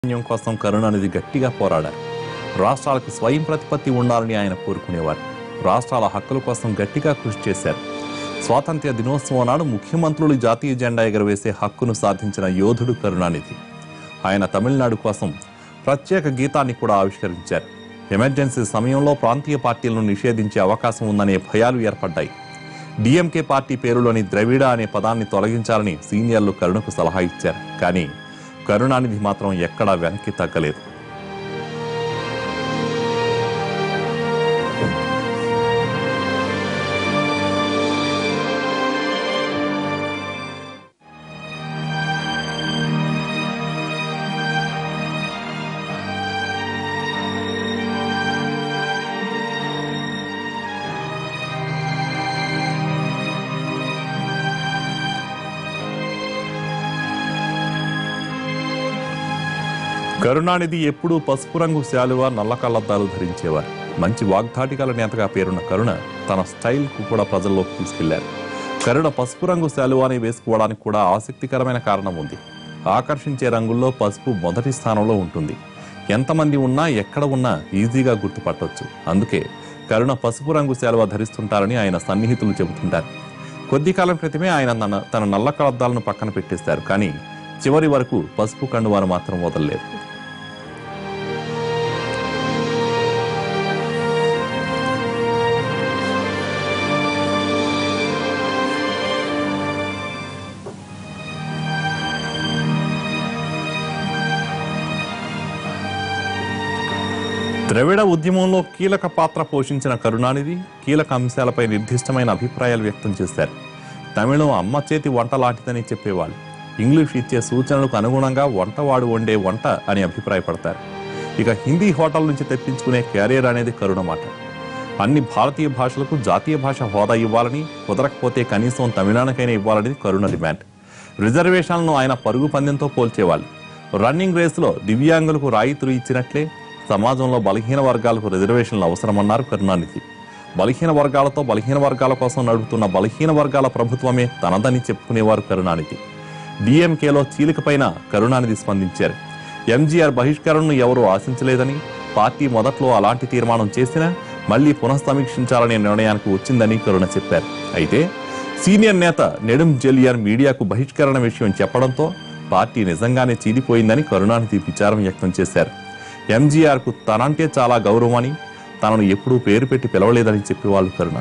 సైన్యం కోసం కరుణానిధి గట్టిగా పోరాడారు రాష్ట్రాలకు స్వయం ప్రతిపత్తి ఉండాలని ఆయన కోరుకునేవారు రాష్ట్రాల హక్కుల కోసం గట్టిగా కృషి చేశారు స్వాతంత్ర్య దినోత్సవం నాడు ముఖ్యమంత్రులు జాతీయ జెండా ఎగరవేసే హక్కును సాధించిన యోధుడు కరుణానిధి ఆయన తమిళనాడు కోసం ప్రత్యేక గీతాన్ని కూడా ఆవిష్కరించారు ఎమర్జెన్సీ సమయంలో ప్రాంతీయ పార్టీలను నిషేధించే అవకాశం ఉందనే భయాలు ఏర్పడ్డాయి డిఎంకే పార్టీ పేరులోని ద్రవిడ అనే పదాన్ని తొలగించాలని సీనియర్లు కరుణకు సలహా ఇచ్చారు కానీ కరుణానిధి మాత్రం ఎక్కడా వెనక్కి తగ్గలేదు కరుణానిధి ఎప్పుడూ పసుపు రంగు శాలువ నల్ల కళ్ళద్దాలు ధరించేవారు మంచి వాగ్దాటి గల నేతగా పేరున్న కరుణ తన స్టైల్ కు కూడా ప్రజల్లోకి తీసుకెళ్లారు కరుణ పసుపు రంగు శాలువాని వేసుకోవడానికి కూడా ఆసక్తికరమైన కారణం ఉంది ఆకర్షించే రంగుల్లో పసుపు మొదటి స్థానంలో ఉంటుంది ఎంతమంది ఉన్నా ఎక్కడ ఉన్నా ఈజీగా గుర్తుపట్టొచ్చు అందుకే కరుణ పసుపు రంగు శాలువ ధరిస్తుంటారని ఆయన సన్నిహితులు చెబుతుంటారు కొద్ది కాలం క్రితమే ఆయన తన- తన నల్ల కళద్దాలను పక్కన పెట్టేశారు కానీ చివరి వరకు పసుపు కండువాను మాత్రం వదలలేదు ద్రవిడ ఉద్యమంలో కీలక పాత్ర పోషించిన కరుణానిధి కీలక అంశాలపై నిర్దిష్టమైన అభిప్రాయాలు వ్యక్తం చేశారు తమిళం అమ్మ చేతి వంట లాంటిదని చెప్పేవాళ్ళు ఇంగ్లీష్ ఇచ్చే సూచనలకు అనుగుణంగా వంటవాడు వండే వంట అని అభిప్రాయపడతారు ఇక హిందీ హోటల్ నుంచి తెప్పించుకునే క్యారియర్ అనేది కరుణ మాట అన్ని భారతీయ భాషలకు జాతీయ భాష హోదా ఇవ్వాలని కుదరకపోతే కనీసం తమిళానికైనా ఇవ్వాలనేది కరుణ డిమాండ్ రిజర్వేషన్లను ఆయన పరుగు పందెంతో పోల్చేవాళ్ళు రన్నింగ్ రేసులో దివ్యాంగులకు రాయితీలు ఇచ్చినట్లే సమాజంలో బలహీన వర్గాలకు రిజర్వేషన్లు అవసరమన్నారు కరుణానిధి బలహీన వర్గాలతో బలహీన వర్గాల కోసం నడుపుతున్న బలహీన వర్గాల ప్రభుత్వమే తనదని చెప్పుకునేవారు కరుణానిధి డిఎంకేలో చీలికపైన కరుణానిధి స్పందించారు ఎంజీఆర్ బహిష్కరణను ఎవరూ ఆశించలేదని పార్టీ మొదట్లో అలాంటి తీర్మానం చేసినా మళ్లీ పునఃసమీక్షించాలనే నిర్ణయానికి వచ్చిందని కరుణ చెప్పారు అయితే సీనియర్ నేత నెడుం జెలియన్ మీడియాకు బహిష్కరణ విషయం చెప్పడంతో పార్టీ నిజంగానే చీలిపోయిందని కరుణానిధి విచారం వ్యక్తం చేశారు ఎంజీఆర్ కు తనంటే చాలా గౌరవమని తనను ఎప్పుడూ పేరు పెట్టి పిలవలేదని చెప్పేవాళ్ళు కరుణ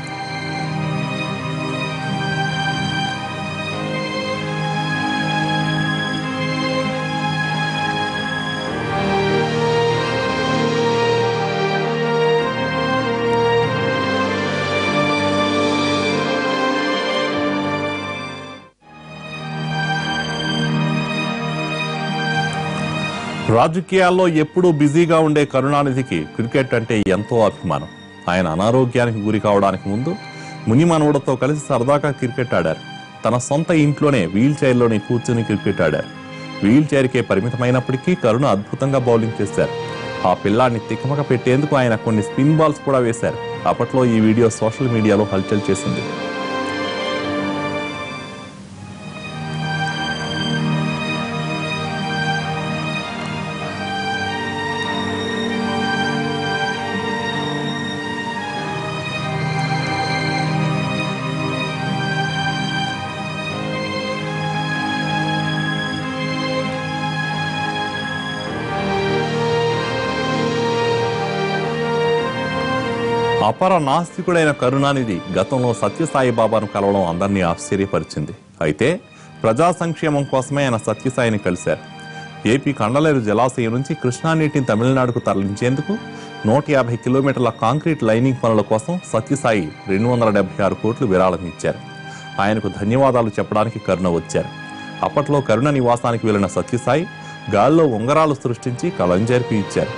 రాజకీయాల్లో ఎప్పుడూ బిజీగా ఉండే కరుణానిధికి క్రికెట్ అంటే ఎంతో అభిమానం ఆయన అనారోగ్యానికి గురి కావడానికి ముందు ముని మనవడతో కలిసి సరదాగా క్రికెట్ ఆడారు తన సొంత ఇంట్లోనే వీల్ చైర్లోనే కూర్చుని క్రికెట్ ఆడారు వీల్ చైర్కే పరిమితమైనప్పటికీ కరుణ అద్భుతంగా బౌలింగ్ చేశారు ఆ పిల్లాన్ని తికమక పెట్టేందుకు ఆయన కొన్ని స్పిన్ బాల్స్ కూడా వేశారు అప్పట్లో ఈ వీడియో సోషల్ మీడియాలో హల్చల్ చేసింది అపర నాస్తికుడైన కరుణానిధి గతంలో సత్యసాయి బాబాను కలవడం అందరినీ ఆశ్చర్యపరిచింది అయితే ప్రజా సంక్షేమం కోసమే ఆయన సత్యసాయిని కలిశారు ఏపీ కండలేరు జలాశయం నుంచి కృష్ణా నీటిని తమిళనాడుకు తరలించేందుకు నూట యాభై కిలోమీటర్ల కాంక్రీట్ లైనింగ్ పనుల కోసం సత్యసాయి రెండు వందల డెబ్బై ఆరు కోట్లు విరాళం ఇచ్చారు ఆయనకు ధన్యవాదాలు చెప్పడానికి కరుణ వచ్చారు అప్పట్లో కరుణ నివాసానికి వెళ్లిన సత్యసాయి గాల్లో ఉంగరాలు సృష్టించి కలంజర్కి ఇచ్చారు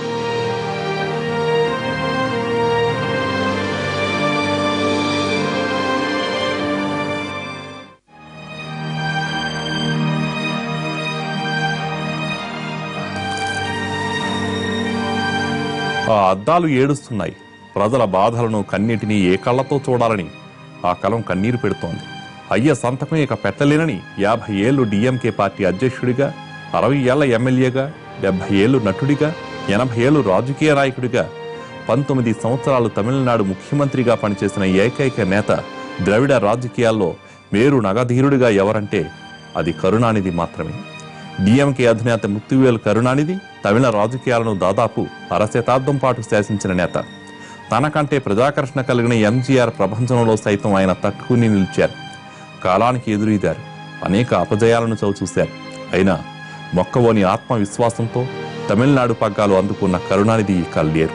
ఆ అద్దాలు ఏడుస్తున్నాయి ప్రజల బాధలను కన్నీటిని ఏ కళ్ళతో చూడాలని ఆ కలం కన్నీరు పెడుతోంది అయ్య సంతకం ఇక పెట్టలేనని యాభై ఏళ్లు డిఎంకే పార్టీ అధ్యక్షుడిగా అరవై ఏళ్ల ఎమ్మెల్యేగా డెబ్బై ఏళ్లు నటుడిగా ఎనభై ఏళ్లు రాజకీయ నాయకుడిగా పంతొమ్మిది సంవత్సరాలు తమిళనాడు ముఖ్యమంత్రిగా పనిచేసిన ఏకైక నేత ద్రవిడ రాజకీయాల్లో మేరు నగధీరుడిగా ఎవరంటే అది కరుణానిధి మాత్రమే డిఎంకే అధినేత ముత్తువేలు కరుణానిధి తమిళ రాజకీయాలను దాదాపు అరశతాబ్దం పాటు శాసించిన నేత తనకంటే ప్రజాకర్షణ కలిగిన ఎంజీఆర్ ప్రపంచంలో సైతం ఆయన తట్టుకుని నిలిచారు కాలానికి ఎదురీదారు అనేక అపజయాలను చవిచూశారు అయినా మొక్కవోని ఆత్మవిశ్వాసంతో తమిళనాడు పగ్గాలు అందుకున్న కరుణానిధి ఇక లేరు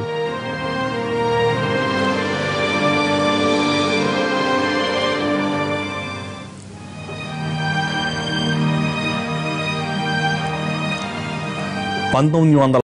పంతొమ్మిది వందల